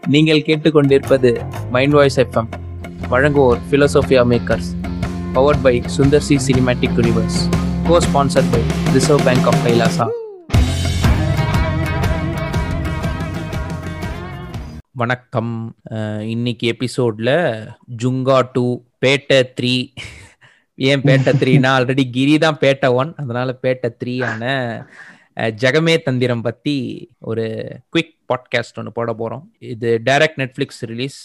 நீங்கள் கேட்டுக்கொண்டிருப்பது mind voice FM வழங்குவோர் philosophia makers powered by Sundar C cinematic universe co sponsored by reserve bank of Kailasa வணக்கம் அஹ் இன்னைக்கு எபிசோட்ல ஜுங்கா டூ பேட்டை த்ரீ ஏன் பேட்டை த்ரீனா ஆல்ரெடி கிரி தான் பேட்டை ஒன் அதனால பேட்டை த்ரீ ஆன அஹ், ஜெகமே தந்திரம் பத்தி ஒரு குவிக் பாட்காஸ்ட் ஒன்று போட போறோம் இது direct Netflix release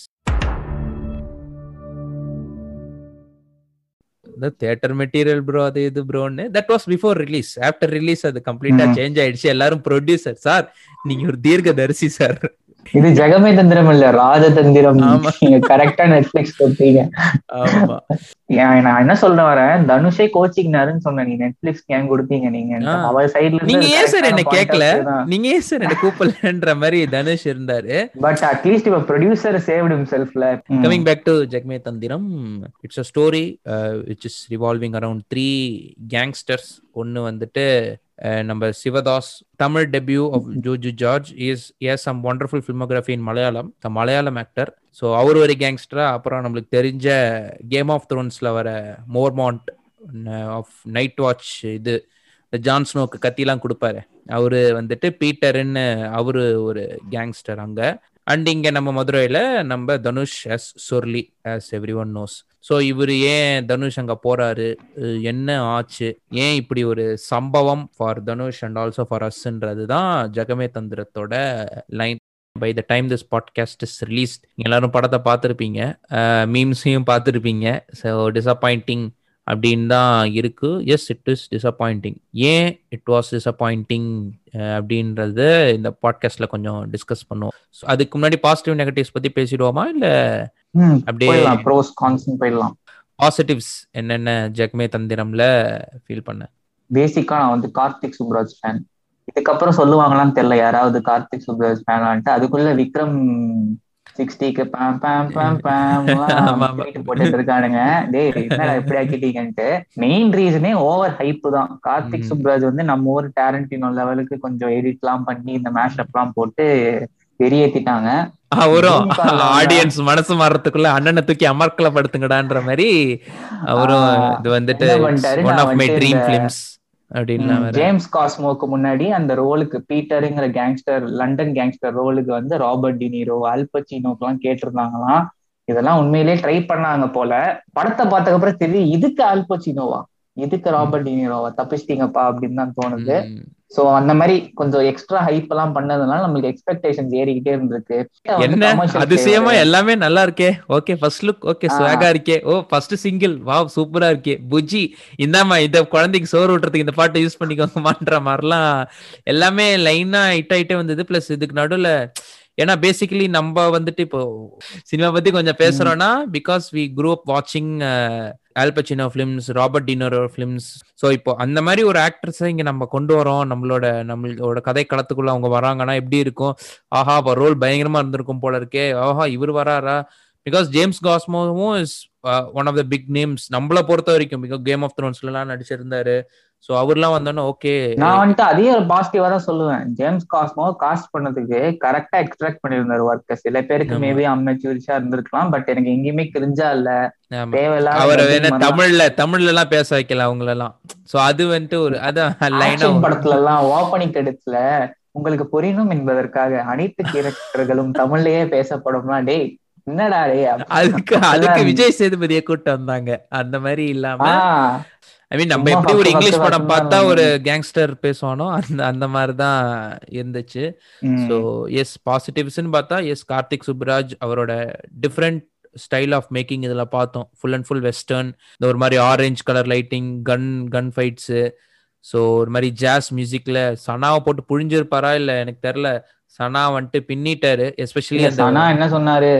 theatre material bro அது இது ப்ரோன்னு that was before release after release அது கம்ப்ளீட்டா ம். சேஞ்ச் ஆயிடுச்சு எல்லாரும் ப்ரொடியூசர் சார் நீங்க ஒரு தீர்க்கதரிசி சார் இது ஜெகமே தந்திரம் இல்ல ராஜதந்திரம் ஆமா. நீங்க கரெக்டா நெட்ஃபிளிக்ஸ் கொடுத்தீங்க ஆமா ஏன் நான் என்ன சொல்ல வரேன் தனுஷே கோச்சிங்னாருன்னு சொன்னேன் நீ நெட்ஃபிளிக்ஸ் ஏன் கொடுத்தீங்க நீங்க ஆ. அவர் சைடுல நீங்க ஏன் சார் என்ன கேட்கல நீங்க ஏன் சார் என்ன கூப்பிடலன்ற மாதிரி தனுஷ் இருந்தாரு பட் அட்லீஸ்ட் இப்ப ப்ரொடியூசர் சேவ்ட் ஹிம்செல்ஃப்ல coming back to Jagame Thandhiram it's a story which is revolving around three gangsters ஒன்னு வந்துட்டு uh, நம்ம Sivadas Tamil debut of Joju George is as some wonderful filmography in Malayalam the Malayalam actor so அவர் ஒரு கேங்ஸ்டரா அப்புறம் நம்மளுக்கு தெரிஞ்ச கேம் ஆஃப் த்ரோன்ஸ்ல வர மோர்மாண்ட் ஆஃப் நைட் வாட்ச் இது இந்த ஜான் ஸ்னோக்கு கத்திலாம் கொடுப்பாரு அவரு வந்துட்டு பீட்டர்ன்னு அவரு ஒரு கேங்ஸ்டர் அங்க அண்ட் இங்க நம்ம மதுரையில நம்ம Dhanush as surely as everyone knows so இவர் ஏன் தனுஷ் அங்க போறாரு அஹ் என்ன ஆச்சு ஏன் இப்படி ஒரு சம்பவம் for Dhanush and also for அஸ்ன்றது தான் ஜெகமே தந்திரத்தோட line by the time this podcast is release எல்லாரும் படத்தை பார்த்துருப்பீங்க மீம்ஸையும் பார்த்துருப்பீங்க ஸோ டிசப்பாயிண்டிங் அப்படின்னு தான் இருக்கு எஸ் இட் இஸ் டிசப்பாயிண்டிங் ஏன் இட் வாஸ் டிசப்பாயிண்டிங் அப்படின்றத இந்த பாட்காஸ்ட்ல கொஞ்சம் டிஸ்கஸ் பண்ணுவோம் So, அதுக்கு முன்னாடி பாசிட்டிவ் நெகட்டிவ்ஸ் பத்தி பேசிடுவோமா இல்ல அப்படியே- போயிடலாம் ப்ரோஸ் கான்ஸ் போயிடலாம் பாசிட்டிவ்ஸ் என்னென்ன ஜெக்மே தந்திரம்ல ஃபீல் பண்ண பேசிக்கா நான் வந்து கார்த்திக் சுப்ராஜ் ஃபேன் இதுக்கப்புறம் சொல்லுவாங்களான்னு தெரியல யாராவது கார்த்திக் சுப்ராஜ் ஃபேனான்ட்டு அதுக்குள்ள விக்ரம் சிக்ஸ்டிக்கு பேம் பேம் பேம் பேம் ஆமா, ஆமா. போட்டுட்டு இருக்கானுங்க டேய் என்னடா இப்படி ஆக்கிட்டீங்கன்ட்டு மெயின் ரீசனே ஓவர் ஹைப் தான் கார்த்திக் ம். சுப்ராஜ் வந்து நம்ம ஊர் டேரண்டினோ லெவலுக்கு கொஞ்சம் எடிட் எல்லாம் பண்ணி இந்த மேஷப் எல்லாம் போட்டு வெறியேத்திட்டாங்க அவரும் Dream car தான். ஆடியன்ஸ் மனசு மாறத்துக்குள்ள அண்ணனை தூக்கி அமர்க்கலப்படுத்துங்கடான்ற மாதிரி அவரும் ஆ, இது வந்துட்டு என்ன பண்ணிட்டாரு, ஒன் நான் ஆஃப் மை வந்துட்டு ட்ரீம் இந்த- ஃபிலிம்ஸ் அப்படின்னு ம், ஜேம்ஸ் காஸ்மோக்கு முன்னாடி அந்த ரோலுக்கு பீட்டருங்கிற கேங்ஸ்டர் லண்டன் கேங்ஸ்டர் ரோலுக்கு வந்து ராபர்ட் டினிரோ அல்பச்சினோக்கு எல்லாம் கேட்டிருந்தாங்களாம் இதெல்லாம் உண்மையிலேயே ட்ரை பண்ணாங்க போல படத்தை பார்த்ததுக்கு அப்புறம் தெரியும் இதுக்கு அல்பச்சினோவா இதுக்கு ராபர்ட் டினிரோவா தப்பிச்சிட்டீங்கப்பா அப்படின்னு தான் தோணுது ம். சோ அந்த மாதிரி கொஞ்சம் எக்ஸ்ட்ரா ஹைப் எல்லாம் பண்ணதுனால நம்மளுக்கு எக்ஸ்பெக்டேஷன்ஸ் ஏறிக்கிட்டே இருந்திருக்கு வந்து என்ன commercial அதிசயமா flavor. எல்லாமே நல்லா இருக்கே ஓகே ஃபர்ஸ்ட் லுக் ஓகே ஆ. ஸ்வாகா இருக்கே ஓ ஃபர்ஸ்ட் சிங்கிள் வாவ் சூப்பரா இருக்கே புஜ்ஜி இந்தாம்மா இந்த குழந்தைக்கு சோறு விட்டுறதுக்கு இந்த பாட்டை யூஸ் பண்ணிக்கோங்கமான்ற மாதிரிலாம் எல்லாமே லைனா ஹிட் ஆயிட்டே வந்தது பிளஸ் இதுக்கு நடுவுல ஏன்னா பேசிக்கலி நம்ம வந்துட்டு இப்போ சினிமா பத்தி கொஞ்சம் பேசுறோம்னா பிகாஸ் வி குரூ அப் வாட்சிங் Al Pacino films Robert De Niro films so இப்போ அந்த மாதிரி ஒரு ஆக்ட்ரஸை இங்க நம்ம கொண்டு வரோம் நம்மளோட நம்மளோட கதை களத்துக்குள்ள அவங்க வராங்கன்னா எப்படி இருக்கும் ஆஹா அப்ப ரோல் பயங்கரமா இருந்திருக்கும் போல இருக்கே ஆஹா இவர் வராரா பிகாஸ் ஜேம்ஸ் காஸ்மோவும் is one of the big names நம்மள பொறுத்த வரைக்கும் பிகாஸ் கேம் ஆஃப் த்ரோன்ஸ்ல எல்லாம் நடிச்சிருந்தாரு ஸோ அவர்லாம் வந்தோன்னே ஓகே நான் வந்துட்டு அதே ஒரு பாசிட்டிவா தான் சொல்லுவேன் ஜேம்ஸ் காஸ்மோ காஸ்ட் பண்ணதுக்கு கரெக்டா எக்ஸ்ட்ராக்ட் பண்ணியிருந்தாரு ஒர்க்க சில பேருக்கு ஆமா. மேபி அம்மெச்சூரிஷா இருந்திருக்கலாம் பட் எனக்கு எங்கேயுமே தெரிஞ்சா இல்ல தேவையில்லாத அவரை dubbing வேணா மாதிரிலாம் தமிழ்ல தமிழ்ல எல்லாம் பேச வைக்கல அவங்கள எல்லாம் சோ அது வந்துட்டு ஒரு அதான் லைனா action படத்துல எல்லாம் ஓப்பனிங் கிரெடிட்ஸ்ல உங்களுக்கு புரியணும் என்பதற்காக அனைத்து கேரக்டர்களும் தமிழ்லயே பேசப்படும்னா டேய் என்னடா டேய் அதுக்கு அதுக்கு விஜய் சேதுபதியை கூட்டு வந்தாங்க அந்த மாதிரி இல்லாம ஆஹ் ஐ மீன் நம்ம சும்மா எப்படி ஒரு first இங்கிலீஷ் first படம் first பார்த்தா தான் ஒரு கேங்ஸ்டர் பேசுவானோ அந்த அந்த மாதிரி தான் இருந்துச்சு உம் ஸோ எஸ் பாசிட்டிவ்ஸ்னு பார்த்தா எஸ் கார்த்திக் சுப்ராஜ் அவரோட டிஃப்ரெண்ட் ஸ்டைல் ஆஃப் மேக்கிங் இதில் பார்த்தோம் ஃபுல் அண்ட் ஃபுல் வெஸ்டர்ன் இந்த ஒரு மாதிரி orange colour lighting gun gun fights so ஒரு மாதிரி ஜாஸ் மியூசிக்ல சனாவை போட்டு புழிஞ்சிருப்பாரா இல்லை எனக்கு தெரில சனா வந்துட்டு பின்னிட்டாரு எஸ்பெஷலி இல்ல, அந்த சனா என்ன சொன்னாரு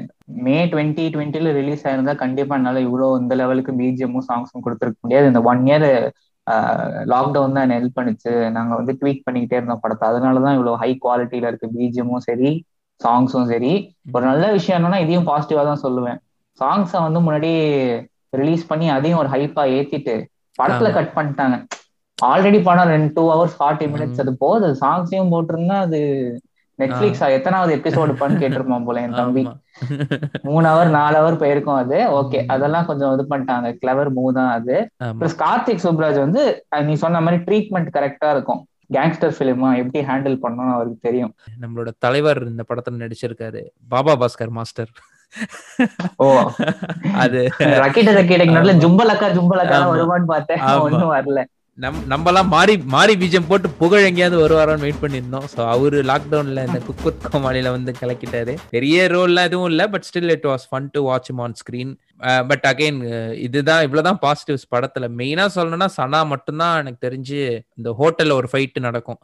மே டுவெண்ட்டி டுவெண்ட்டில ரிலீஸ் ஆயிருந்தா கண்டிப்பா என்னால இவ்வளவு இந்த லெவலுக்கு பிஜிஎம்மும் சாங்ஸும் கொடுத்துருக்க முடியாது இந்த ஒன் இயர் லாக்டவுன் தான் ஹெல்ப் பண்ணுச்சு நாங்க வந்து ட்வீட் பண்ணிக்கிட்டே இருந்தோம் படத்தை அதனாலதான் இவ்வளவு ஹை குவாலிட்டியில இருக்கு பிஜிஎம்மும் சரி சாங்ஸும் சரி ஒரு நல்ல விஷயம் என்னன்னா இதையும் பாசிட்டிவா தான் சொல்லுவேன் சாங்ஸை வந்து முன்னாடி ரிலீஸ் பண்ணி அதையும் ஒரு ஹைப்பா ஏத்திட்டு படத்துல ஆமா. கட் பண்ணிட்டாங்க ஆல்ரெடி படம் ரெண்டு டூ ஹவர்ஸ் ஃபார்ட்டி மினிட்ஸ் ம். அது போகுது சாங்ஸையும் போட்டிருந்தா அது நெட்ஃபிளிக்ஸ் எத்தனாவது எபிசோடு பண்ணு கேட்டிருப்பான் போல என் தம்பி ஆமா மூணு ஹவர் நாலு ஹவர் போயிருக்கும் அது ஓகே அதெல்லாம் கொஞ்சம் இது பண்ணிட்டாங்க கிளவர் மூவ் தான் அது ஆமா பிளஸ் கார்த்திக் சுப்ராஜ் வந்து அஹ் நீ சொன்ன மாதிரி ட்ரீட்மெண்ட் கரெக்டா இருக்கும் கேங்ஸ்டர் ஃபிலிமா எப்படி ஹேண்டில் பண்ணணும்னு அவருக்கு தெரியும் நம்மளோட தலைவர் இந்த படத்துல நடிச்சிருக்காரு பாபா பாஸ்கர் மாஸ்டர் ஓ அது ரக்கெட்ட ரக்கெட்டுக்கு நடுல ஆமா. ஜும்பலக்கா ஜும்பலக்கா ஆமா. வருவான்னு பார்த்தேன் ஆமா. ஒண்ணும் வரல நம் நம்மலாம் மாறி மாறி பீஜம் போட்டு புகழ் எங்கேயாவது வருவாரான்னு வெயிட் பண்ணியிருந்தோம் ஸோ அவரு லாக்டவுன்ல இந்த குக்குத் கோமாளியில வந்து கலக்கிட்டாரு பெரிய ரோல்லாம் எதுவும் இல்லை but still it was fun to watch on screen but again இதுதான் இவ்வளவுதான் பாசிட்டிவ்ஸ் படத்துல மெயினா சொல்லணும்னா சனா மட்டும்தான் எனக்கு தெரிஞ்சு இந்த ஹோட்டல்ல ஒரு ஃபைட் நடக்கும்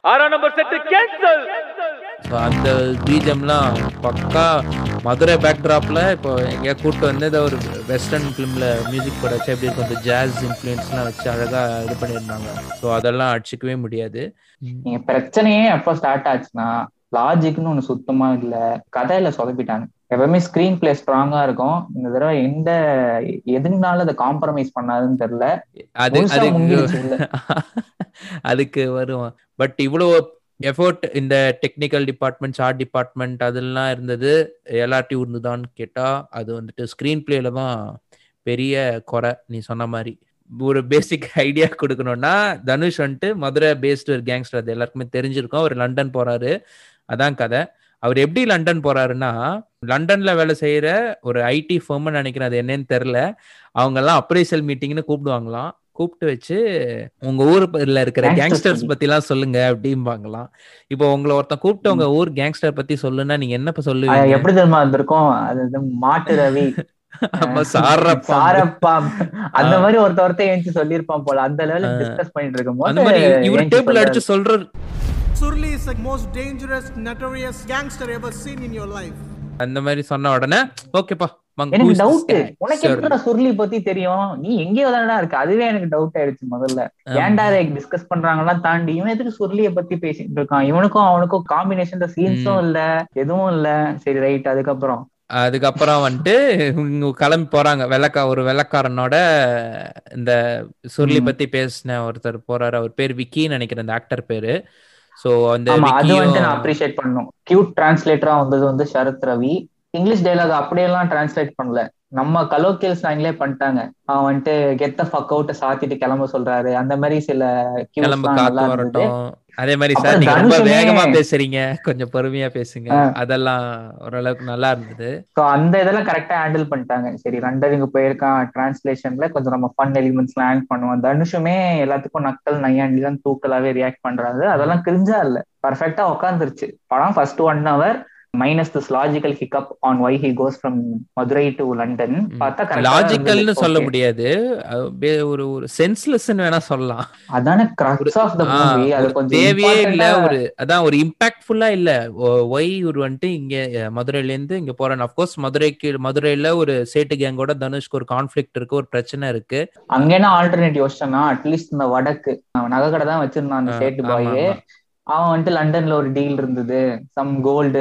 ஸோ அந்த பீஜம்லாம் பக்கா மதுரை பேக்ட்ராப்ல இப்போ எங்கேயா கூட்டு வந்து இதை ஒரு வெஸ்டர்ன் ஃபிலிம்ல மியூசிக் கூட வச்சு எப்படி கொஞ்சம் ஜாஸ் இன்ஃப்ளூயன்ஸ்லாம் வச்சு அழகா இது பண்ணியிருந்தாங்க ஸோ அதெல்லாம் அடிச்சுக்கவே முடியாது நீங்க பிரச்சனையே எப்ப ஸ்டார்ட் ஆச்சுன்னா லாஜிக்னு ஒண்ணு சுத்தமா இல்ல கதையில சொதப்பிட்டாங்க எப்பவுமே ஸ்கிரீன் பிளே ஸ்ட்ராங்கா இருக்கும் இந்த தடவை எந்த எதுனால அதை காம்ப்ரமைஸ் பண்ணாதுன்னு தெரியல அது முழுசா அதுக்கு முங்கிடுச்சு உள்ள. அதுக்கு வரும் பட் இவ்வளோ எஃபோர்ட் இந்த டெக்னிக்கல் டிபார்ட்மெண்ட் ஆர்ட் டிபார்ட்மெண்ட் அதெல்லாம் இருந்தது எல்லார்ட்டையும் இருந்துதான்னு கேட்டா அது வந்துட்டு ஸ்க்ரீன் பிளேல தான் பெரிய குறை நீ சொன்ன மாதிரி ஒரு பேசிக் ஐடியா கொடுக்கணும்னா தனுஷ் வந்துட்டு மதுரை பேஸ்டு ஒரு கேங்ஸ்டர் அது எல்லாருக்குமே தெரிஞ்சிருக்கும் அவர் லண்டன் போறாரு அதான் கதை அவர் எப்படி லண்டன் போறாருன்னா லண்டன்ல வேலை செய்யற ஒரு ஐடி ஃபர்ம்னு நினைக்கிறேன் அது என்னன்னு தெரியல அவங்க எல்லாம் அப்ரைசல் மீட்டிங்னு கூப்பிடுவாங்களாம் கூப்பிட்டு வச்சு உங்க ஊர்ல இருக்கிற Gangsters கேங்ஸ்டர்ஸ் பத்தி. பத்தி எல்லாம் சொல்லுங்க அப்படிம்பாங்களாம் இப்போ உங்களை ஒருத்தன் கூப்பிட்டு உங்க ஊர் கேங்ஸ்டர் பத்தி சொல்லுன்னா நீங்க என்ன இப்ப அது சொல்லுவீங்க எப்படி தெரியுமா இருந்திருக்கும் அது வந்து மாட்டு ரவி ஆமா, சாரப்பா. சாரப்பாம் அந்த ஆ. மாதிரி ஒருத்த ஒருத்த ஏஞ்சி சொல்லியிருப்பான் போல அந்த லெவலுக்கு ஆ. டிஸ்கஸ் பண்ணிட்டு இருக்கும் அந்த மாதிரி இவர் ஏஞ்சி டேபிள் சொல்றாரு. அடிச்சு சொல்றாரு Surli is the most dangerous, notorious gangster ever seen in your life. அந்த மாதிரி சொன்ன உடனே ஓகேப்பா எனக்கு டவுட் உனக்கு எப்படிடா சுருளி பத்தி தெரியும் நீ எங்கேயோ தானடா இருக்கு அதுவே எனக்கு டவுட் ஆயிடுச்சு முதல்ல ஏன்டா இதை டிஸ்கஸ் பண்றாங்கலாம் தாண்டி இவன் எதுக்கு சுருளிய பத்தி பேசிட்டு இருக்கான் இவனுக்கும் அவனுக்கும் காம்பினேஷன் சீன்ஸும் இல்ல எதுவும் இல்ல சரி ரைட் அதுக்கப்புறம் அதுக்கப்புறம் வந்துட்டு இவங்க கிளம்பி போறாங்க வெள்ளக்கா ஒரு வெள்ளக்காரனோட இந்த சுருளி ம். பத்தி பேசின ஒருத்தர் போறாரு அவர் பேர் விக்கின்னு நினைக்கிறேன் அந்த ஆக்டர் பேரு சோ அந்த ஆமா அது வந்துட்டு நான் விக்கியும் அப்ரிஷியேட் பண்ணும் கியூட் டிரான்ஸ்லேட்டரா வந்தது வந்து சரத் ரவி இங்கிலீஷ் டைலாக் அப்படியெல்லாம் டிரான்ஸ்லேட் பண்ணல நம்ம கலோக்கியல் ஸ்லாங்லேயே பண்ணிட்டாங்க அவன் வந்துட்டு கெத்த ஃபக் அவுட் சாத்திட்டு கிளம்ப சொல்றாரு அந்த மாதிரி சில கிளம்பு cues-லாம் நல்லா காத்து இருந்தது வரட்டும் அதே மாதிரி சார் அப்புறம் நீங்க ரொம்ப தனுஷுமே- வேகமா பேசுறீங்க கொஞ்சம் பொறுமையா பேசுங்க ஆ. அதெல்லாம் ஓரளவுக்கு நல்லா இருந்தது ஸோ அந்த இதெல்லாம் கரெக்டா ஹேண்டில் பண்ணிட்டாங்க சரி ரண்டர் இங்க போயிருக்கான் டிரான்ஸ்லேஷன்ல கொஞ்சம் நம்ம ஃபன் எலிமெண்ட்ஸ்லாம் ஆட் பண்ணுவோம் தனுஷுமே எல்லாத்துக்கும் நக்கல் நையாண்டி தான் தூக்கலாவே ரியாக்ட் பண்றாரு அதெல்லாம் கிரிஞ்சா இல்ல பர்ஃபெக்டா உட்காந்துருச்சு படம் first one hour minus this logical hiccup on why he goes from Madurai to London பார்த்தா correct ஆ தான் லாஜிக்கல்னு இருந்தது. சொல்ல Okay. முடியாது அது பே- ஒரு ஒரு சென்ஸ்லெஸ் வேணா சொல்லலாம் அதானே கிரக்ஸ் ஆஃப் த ஆ, மூவி அது ஒரு கொஞ்சம் தேவையே இல்ல important-ஆ- ஒரு அதான் ஒரு இம்பாக்ட்ஃபுல்லா இல்ல ஒய் ஒரு வந்துட்டு இங்க அஹ், மதுரையில இருந்து இங்க போறேன் அப்கோர்ஸ் மதுரைக்கு மதுரையில ஒரு சேட்டு கேங்கோட தனுஷ்க்கு ஒரு கான்ஃபிளிக்ட் இருக்கு ஒரு பிரச்சனை இருக்கு அங்க என்ன ஆல்டர்னேட் யோசிச்சனா அட்லீஸ்ட் இந்த வடக்கு அவன் நகை கடை தான் வச்சிருந்தான் அந்த ஆ, சேட்டு ஆமா, பாய் ஆமா. அவன் வந்துட்டு லண்டன்ல ஒரு டீல் இருந்தது சம் கோல்டு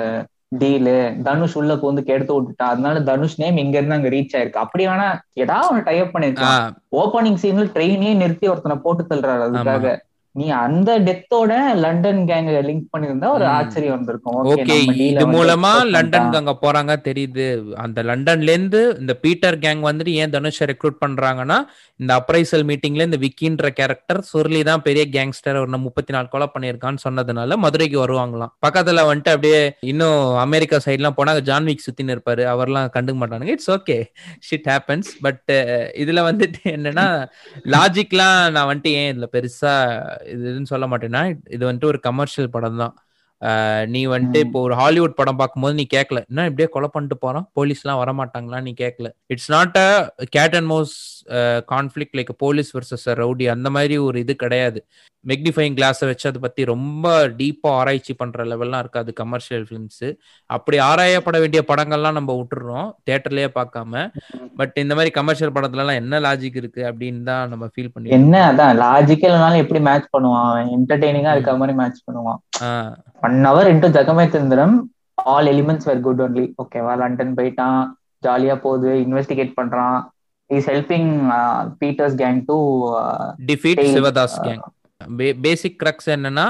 டீலு தனுஷ் உள்ள பூந்து கெடுத்து விட்டுட்டான் அதனால தனுஷ் நேம் இங்க இருந்து அங்க ரீச் ஆயிருக்கு அப்படி வேணா ஏதாவது ஒன்னு டைப் பண்ணிருக்கான் ஆஹ் ஓப்பனிங் சீன்ல ட்ரெயினே நிறுத்தி ஒருத்தனை போட்டு தள்ளுறாரு அதுக்காக நீ அந்த டெத்தோட லண்டன் கேங் லிங்க் பண்ணிருந்தா ஒரு ம். ஆச்சரியம் வந்திருக்கும் ஓகே Okay, நம்ம deal-அ இது வந்து மூலமா expose லண்டனுக்கு பண்ணிட்டான். அங்க போறாங்க தெரியுது அந்த லண்டன்ல இருந்து இந்த பீட்டர் கேங் வந்துட்டு ஏன் தனுஷை ரெக்ரூட் பண்றாங்கன்னா இந்த அப்ரைசல் மீட்டிங்ல இந்த விக்கின்ற கேரக்டர் சுருளி தான் பெரிய கேங்ஸ்டர் ஒரு முப்பத்தி நாலு கொலை பண்ணியிருக்கான்னு சொன்னதுனால மதுரைக்கு வருவாங்களாம் பக்கத்துல வந்துட்டு அப்படியே இன்னும் அமெரிக்கா சைட்லாம் போனா ஜான்விக் சுத்தின்னு இருப்பாரு அவர்லாம் கண்டுக்க மாட்டானுங்க it's okay shit happens but இதுல வந்துட்டு என்னன்னா லாஜிக்லாம் நான் வந்துட்டு ஏன் இதுல பெருசா இதுன்னு சொல்ல மாட்டேன்னா இது வந்துட்டு ஒரு கமர்ஷியல் படம் தான் ஆஹ் நீ வந்துட்டு ம். இப்போ ஒரு ஹாலிவுட் படம் பார்க்கும்போது நீ கேட்கல என்ன இப்படியே கொலை பண்ணிட்டு போறான் போலீஸ் எல்லாம் வரமாட்டாங்களா நீ கேட்கல it's not a cat and mouse conflict like police versus rowdy அந்த மாதிரி ஒரு இது கிடையாது மெக்னிஃபைங் கிளாஸை வச்சு அதை பத்தி ரொம்ப டீப்பா ஆராய்ச்சி பண்ற லெவல்லாம் இருக்காது கமர்ஷியல் ஃபிலிம்ஸ் அப்படி ஆராயப்பட வேண்டிய படங்கள்லாம் நம்ம விட்டுறோம் தியேட்டர்லயே பார்க்காம பட் இந்த மாதிரி கமர்ஷியல் படத்துல எல்லாம் என்ன லாஜிக் இருக்கு அப்படின்னு தான் நம்ம ஃபீல் பண்ணி என்ன அதான் லாஜிக்கல்னாலும் எப்படி மேட்ச் பண்ணுவான் அவன் என்டர்டெய்னிங்கா இருக்க மாதிரி மேட்ச் பண்ணுவான் ah one hour into Jagame Thandhiram all elements were good only ஓகேவா லண்டன் போயிட்டான் ஜாலியா போகுது இன்வெஸ்டிகேட் பண்றான் is helping Peter's gang to defeat Tail, Sivadas uh, gang basic crux என்னன்னா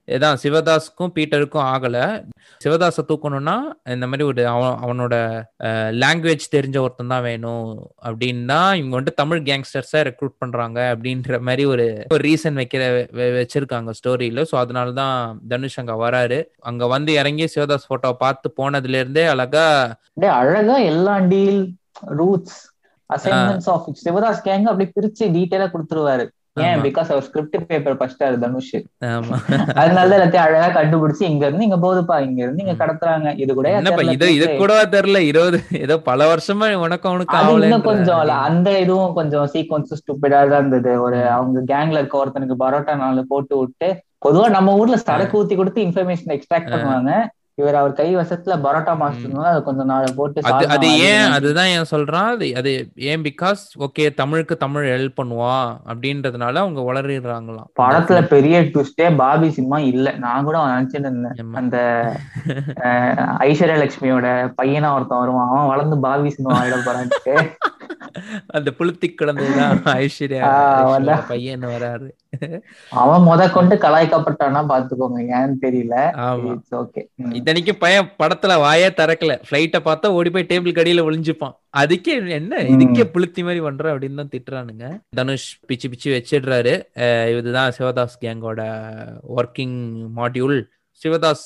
இதான் சிவதாஸ்க்கும் பீட்டருக்கும் ஆகல சிவதாஸை தூக்கணும்னா இந்த மாதிரி ஒரு அவன் அவனோட லாங்குவேஜ் தெரிஞ்ச ஒருத்தன் தான் வேணும் அப்படின்னா இவங்க வந்துட்டு தமிழ் கேங்ஸ்டர்ஸை ரெக்ரூட் பண்றாங்க அப்படின்ற மாதிரி ஒரு ஒரு ரீசன் வைக்கிற வெ- வச்சிருக்காங்க ஸ்டோரியில ஸோ அதனால தான் தனுஷ் அங்க வராரு அங்க வந்து இறங்கி சிவதாஸ் போட்டோ பார்த்து போனதுல இருந்தே அழகா அப்படியே அழகா எல்லா deal routes assignments of Sivadas கேங்க அப்படி பிரிச்சு டீட்டெயிலா கொடுத்துருவாரு ஏன் ஆமா. பிகாஸ் அவர் ஸ்கிரிப்ட் பேப்பர் படிச்சிட்டாரு தனுஷ் ஆமா அதனால தான் எல்லாத்தையும் அழகா கண்டுபிடிச்சு இங்க இருந்து இங்க போகுதுப்பா இங்க இருந்து இங்க கடத்துறாங்க இது கூட என்னப்பா இது இது கூடவா தெரியல இருபது ஏதோ பல வருஷமா உனக்கு அவனுக்கு அது இன்னும் ஆகலைன்ற கொஞ்சம் இல்ல, அப்படின்னு. அந்த இதுவும் கொஞ்சம் சீக்வன்ஸ் ஸ்டூபிடா தான் இருந்தது ஒரு அவங்க கேங்ல இருக்க ஒருத்தனுக்கு பரோட்டா நாலு போட்டு விட்டு பொதுவா நம்ம ஊர்ல சரக்கு ஊத்தி கொடுத்து இன்ஃபர்மேஷன் எக்ஸ்ட்ராக்ட் பண்ணுவாங்க இவர் அவர் கை வசத்துல பரோட்டா மாஸ்டர்னால அதை கொஞ்சம் நாலு போட்டு அது சாதம் அது அது ஏன் இதுன்னு அதுதான் ஏன் சொல்றான் அது அது ஏன் பிகாஸ் ஓகே தமிழுக்கு தமிழ் ஹெல்ப் பண்ணுவான் அப்படின்றதுனால அவங்க வளரிடுறாங்களாம் படத்துல பெரிய ட்விஸ்டே பாபி சிம்மா இல்ல நான் கூட நினைச்சிட்டு இருந்தேன் ஆமா. அந்த அஹ், ஐஸ்வர்யா லட்சுமியோட பையனா ஒருத்தன் வருவான் அவன் வளர்ந்து பாபி சிம்மா ஆயிட போறான்ட்டு அந்த புளுத்தி குழந்தைதான் ஐஸ்வர்யா ஆ, ஐஸ்வர்யா அதான். பையன் வராரு அவன் முத கொண்டு கலாய்க்கப்பட்டானா பாத்துக்கோங்க ஏன்னு தெரியல ஆமா இட்ஸ் ஓகே இத்தனைக்கும் பையன் படத்துல வாயே திறக்கல பிளைட்ட பார்த்தா ஓடி போய் டேபிள் கடியில ஒளிஞ்சுப்பான் அதுக்கே என்ன இதுக்கே புளுத்தி மாதிரி பண்ற அப்படின்னு தான் திட்டுறானுங்க தனுஷ் பிச்சு பிச்சு வச்சிடுறாரு அஹ் இதுதான் சிவதாஸ் கேங்கோட ஒர்க்கிங் மாடியூல் சிவதாஸ்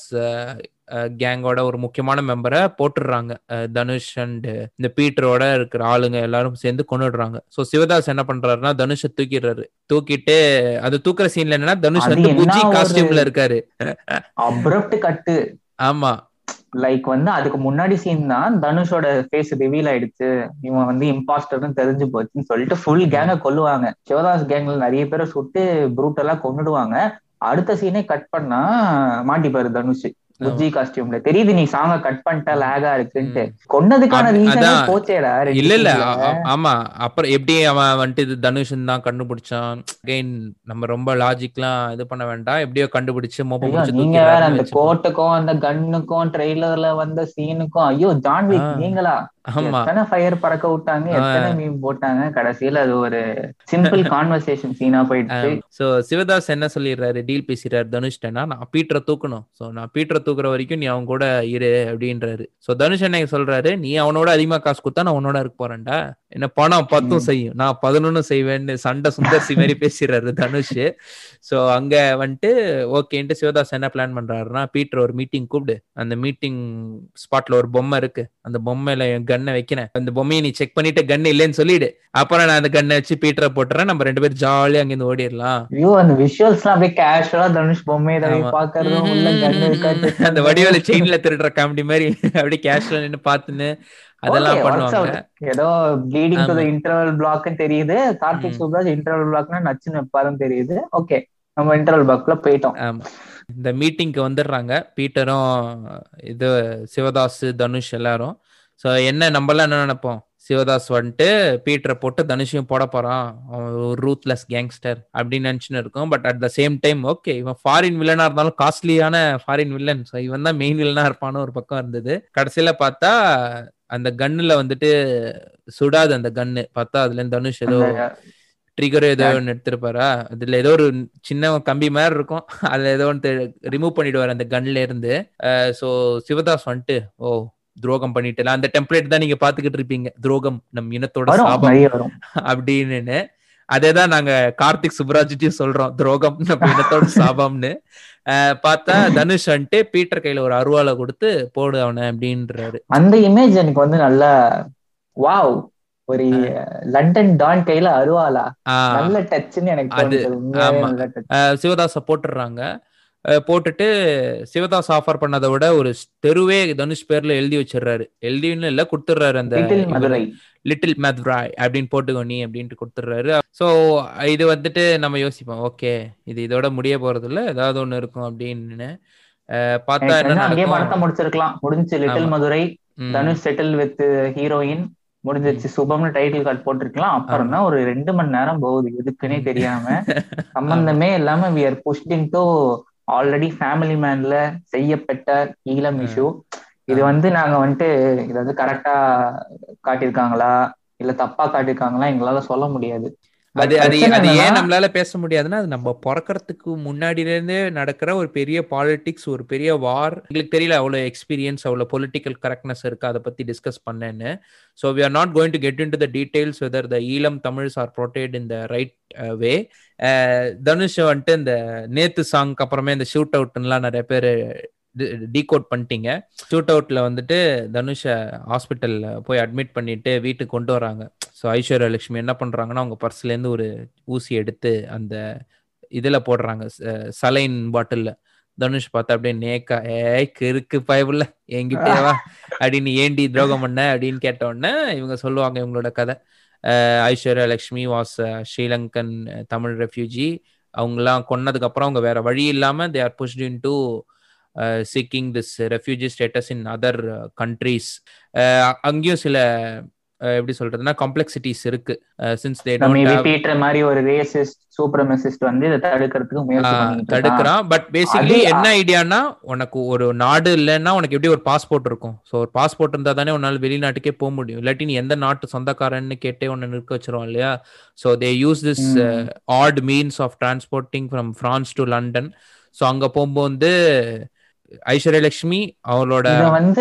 கேங்கோட ஒரு முக்கியமான மெம்பரை போட்டுடுறாங்க அஹ் தனுஷ் அண்ட் இந்த பீட்டரோட இருக்கிற ஆளுங்க எல்லாரும் சேர்ந்து கொண்டுடுறாங்க சோ சிவதாஸ் என்ன பண்றாருன்னா தனுஷை தூக்கிடுறாரு தூக்கிட்டு அது தூக்குற சீன்ல என்னன்னா தனுஷ் அது வந்து என்ன புஜி ஒரு- காஸ்டியூம்ல இருக்காரு அப்ரப்ட் கட்டு ஆமா லைக் வந்து அதுக்கு முன்னாடி சீன் தான் தனுஷோட ஃபேஸ் ரிவீல் ஆயிடுச்சு இவன் வந்து இம்பாஸ்டர்னு தெரிஞ்சு போச்சுன்னு சொல்லிட்டு ஃபுல் கேங்க கொல்லுவாங்க சிவதாஸ் கேங்ல நிறைய பேரை சுட்டு ப்ரூட்டலா கொன்னுடுவாங்க அடுத்த சீனே கட் பண்ணா மாட்டிப்பாரு தனுஷ் புஜ்ஜி காஸ்டியூம்ல தெரியுது நீ சாங்க கட் பண்ணிட்ட லேகா இருக்குன்ட்டு கொன்னதுக்கான அது- ரீசனே அதான். போச்சேடா ரெண்டு இல்ல இல்ல sceneல. ஆ- ஆ- ஆமா அப்புறம் எப்படி அவன் வந்துட்டு இது தனுஷன் தான் கண்டுபிடிச்சான் அகைன் நம்ம ரொம்ப லாஜிக்லாம் இது பண்ண வேண்டாம் எப்படியோ கண்டுபிடிச்சு மோப்ப ஐயோ, முடிச்சு நீங்க வேற அந்த தூக்கிடுறாருன்னு கோட்டுக்கும் அந்த கன்னுக்கும் ட்ரெய்லர்ல வந்த சீனுக்கும் ஐயோ ஜான்விக் ஆ. நீங்களா ஆமா எத்தனை ஃபயர் பறக்க விட்டாங்க ஆ. எத்தனை மீம் போட்டாங்க கடைசியில அது ஒரு சிம்பிள் கான்வர்சேஷன் சீனா போயிடுச்சு சோ சிவதாஸ் என்ன சொல்லிடுறாரு டீல் பேசிடுறாரு தனுஷ்டனா நான் பீட்டரை தூக்கணும் சோ நான் பீட்டரை தூக்குற வரைக்கும் நீ அவன் கூட இரு அப்படின்றாரு சோ தனுஷ் என்ன சொல்றாரு நீ அவனோட அதிகமா காசு கொடுத்தா நான் உன்னோட இருக்க போறேன்டா என்ன பணம் பத்தும் செய்யும் நான் பதினொன்னு செய்வேன்னு சண்டை சுந்தர்சி மாதிரி பேசிடுறாரு தனுஷ் சோ அங்க வந்துட்டு ஓகேன்ட்டு சிவதாஸ் என்ன பிளான் பண்றாருன்னா பீட்டர் ஒரு மீட்டிங் கூப்பிடு அந்த மீட்டிங் ஸ்பாட்ல ஒரு பொம்மை இருக்கு அந்த பொம்மையில என் கன்னை வைக்கிறேன் அந்த பொம்மையை நீ செக் பண்ணிட்டு கன் இல்லைன்னு சொல்லிடு அப்புறம் நான் அந்த கன்னை வச்சு பீட்டரை போட்டுறேன் நம்ம ரெண்டு பேரும் ஜாலியா அங்கிருந்து ஓடிடலாம் ஐயோ அந்த விஷுவல்ஸ் எல்லாம் அப்படியே கேஷுவலா தனுஷ் பொம்மையை தடவி ஆமா. பாக்குறதும் உள்ள கண்ணு இருக்காது அந்த வடிவேல செயின்ல திருடுற காமெடி மாதிரி அப்படியே கேஷ்ல நின்னு பாத்துன்னு அதெல்லாம் Okay, works பண்ணுவாங்க out. ஏதோ ப்ளீடிங் டு ஆமா. இன்டர்வல் பிளாக்னு தெரியுது கார்த்திக் ம். சுப்ராஜ் இன்டர்வல் பிளாக்னா நச்சுன்னு வைப்பாருன்னு தெரியுது ஓகே நம்ம இன்டர்வல் பிளாக்ல போயிட்டோம் ஆமா இந்த மீட்டிங்க்கு வந்துடுறாங்க பீட்டரும் இது சிவதாஸ் தனுஷ் எல்லாரும் சோ என்ன நம்மளாம் என்ன நினைப்போம் சிவதாஸ் வந்துட்டு பீட்டரை போட்டு தனுஷையும் போட போறான் அவன் ஒரு ரூத்லெஸ் கேங்ஸ்டர் அப்படின்னு நினைச்சுன்னு இருக்கும் but at the same time okay இவன் ஃபாரின் வில்லனா இருந்தாலும் காஸ்ட்லியான ஃபாரின் வில்லன் ஸோ இவன் தான் மெயின் வில்லனா இருப்பான்னு ஒரு பக்கம் இருந்தது கடைசியில பார்த்தா அந்த கன்னுல வந்துட்டு சுடாது அந்த கன்னு பார்த்தா அதுல இருந்து தனுஷ் ஏதோ அந்த ட்ரிகர் ஏதோ ஒன்று எடுத்திருப்பாரா அதுல ஏதோ ஒரு சின்ன கம்பி மாதிரி இருக்கும் அதுல ஏதோ ஒன்று ரிமூவ் பண்ணிடுவார் அந்த கன்ல இருந்து ஸோ சிவதாஸ் வந்துட்டு ஓ துரோகம் பண்ணிட்டு அந்த டெம்ப்ளேட் தான் நீங்க பாத்துக்கிட்டு இருப்பீங்க துரோகம் நம் இனத்தோட வரும் சாபம் நிறைய வரும் அப்படின்னு அதேதான் நாங்க கார்த்திக் சுப்ராஜ்ட்டையும் சொல்றோம் துரோகம் நம்ம இனத்தோட சாபம்னு அஹ் பார்த்தா தனுஷ் வந்துட்டு பீட்டர் கையில ஒரு அருவாலை கொடுத்து போடு அவனை அப்படின்றாரு அந்த இமேஜ் எனக்கு வந்து நல்லா வாவ் ஒரு லண்டன் டான் கையில அருவாளா ஆஹ் நல்ல டச்னு எனக்கு அது- தோணுது உண்மையாவே ஆமா. நல்ல touch. அஹ் சிவதாஸை போட்டுடுறாங்க அஹ் போட்டுட்டு சிவதாஸ் ஆஃபர் பண்ணதை விட ஒரு தெருவே தனுஷ் பேர்ல எழுதி வச்சிடுறாரு எழுதின்னு இல்ல கொடுத்துடுறாரு அந்த Little மதுரை லிட்டில் மதுராய் அப்படின்னு போட்டுக்கோ நீ அப்படின்ட்டு கொடுத்துடுறாரு ஸோ இது வந்துட்டு நம்ம யோசிப்போம் ஓகே இது இதோட முடிய போறது இல்ல ஏதாவது ஒண்ணு இருக்கும் அப்படின்னு அஹ் பார்த்தா எனக்கு என்ன தெரிஞ்சு அங்கேயே படத்தை நடக்கும் முடிச்சிருக்கலாம் முடிஞ்சு லிட்டில் ஆமா. மதுரை ம், தனுஷ் செட்டில் வித் ஹீரோயின் முடிஞ்சிருச்சு சுபம்னு டைட்டில் கார்டு போட்டிருக்கலாம் அப்புறம் தான் ஒரு ரெண்டு மணி நேரம் போகுது எதுக்குன்னே தெரியாம சம்பந்தமே இல்லாம we are pushing to already family மேன்ல செய்யப்பட்ட ஈழம் இஷ்யூ இது வந்து நாங்க வந்துட்டு இது வந்து கரெக்டா காட்டியிருக்காங்களா இல்ல தப்பா காட்டியிருக்காங்களா எங்களால சொல்ல முடியாது அது அது பிரச்சனை அது ஏன் என்னன்னா- நம்மளால பேச முடியாதுன்னா அது நம்ம பிறக்கறதுக்கு முன்னாடில இருந்தே நடக்கிற ஒரு பெரிய பாலிடிக்ஸ் ஒரு பெரிய வார் எங்களுக்கு தெரியல அவ்வளவு எக்ஸ்பீரியன்ஸ் அவ்வளவு பொலிட்டிக்கல் கரெக்ட்னஸ் இருக்கு அதை பத்தி டிஸ்கஸ் பண்ணேன்னு so we are not going to get in to the details whether the Eelam Tamils are protected in the right way Dhanush வந்துட்டு இந்த நேத்து சாங்க்கு அப்புறமே இந்த ஷூட் அவுட்லாம் நிறைய பேர் டீகோட் பண்ணிட்டீங்க ஷூட் அவுட்ல வந்துட்டு தனுஷை ஹாஸ்பிட்டல்ல போய் அட்மிட் பண்ணிட்டு வீட்டுக்கு கொண்டு வராங்க ஸோ ஐஸ்வர்யா லட்சுமி என்ன பண்றாங்கன்னா அவங்க பர்ஸ்ல இருந்து ஒரு ஊசி எடுத்து அந்த இதுல போடுறாங்க சலைன் பாட்டில்ல தனுஷ் பார்த்தா அப்படியே நேக்கா ஏய் கிறுக்கு பயவுல என்கிட்டயே வா அப்படின்னு ஏண்டி துரோகம் பண்ண அப்படின்னு கேட்ட உடனே இவங்க சொல்லுவாங்க இவங்களோட கதை அஹ் ஐஸ்வர்யா லட்சுமி வாஸ் ஸ்ரீலங்கன் தமிழ் ரெஃப்யூஜி அவங்கலாம் கொன்னதுக்கு அப்புறம் அவங்க வேற வழி இல்லாம they are pushed in to seeking this refugee status in other countries அங்கேயும் சில அஹ், எப்படி சொல்றதுன்னா காம்ப்ளெக்சிட்டிஸ் இருக்கு சின்ஸ் தே நம்ம டோன்ட் பீட்டர் மாதிரி ஒரு ரேசிஸ்ட் சூப்பரமிசிஸ்ட் வந்து இதை தடுக்கிறதுக்கு முயற்சி பண்ணிட்டு இருக்கான். தடுக்கிறான் பட் பேசிக்கலி அது- என்ன ஐடியானா உனக்கு ஒரு நாடு இல்லைன்னா உனக்கு எப்படி ஒரு பாஸ்போர்ட் இருக்கும் ஸோ ஒரு பாஸ்போர்ட் இருந்தா தானே உன்னால வெளிநாட்டுக்கே போக முடியும் இல்லாட்டி நீ எந்த நாட்டு சொந்தக்காரன்னு கேட்டே உன்னை நிற்க வச்சிருவோம் இல்லையா so they use this hmm. Odd means of transporting from France to London so அங்க போகும்போது ஐஸ்வர்யா லட்சுமி அவளோட இத வந்து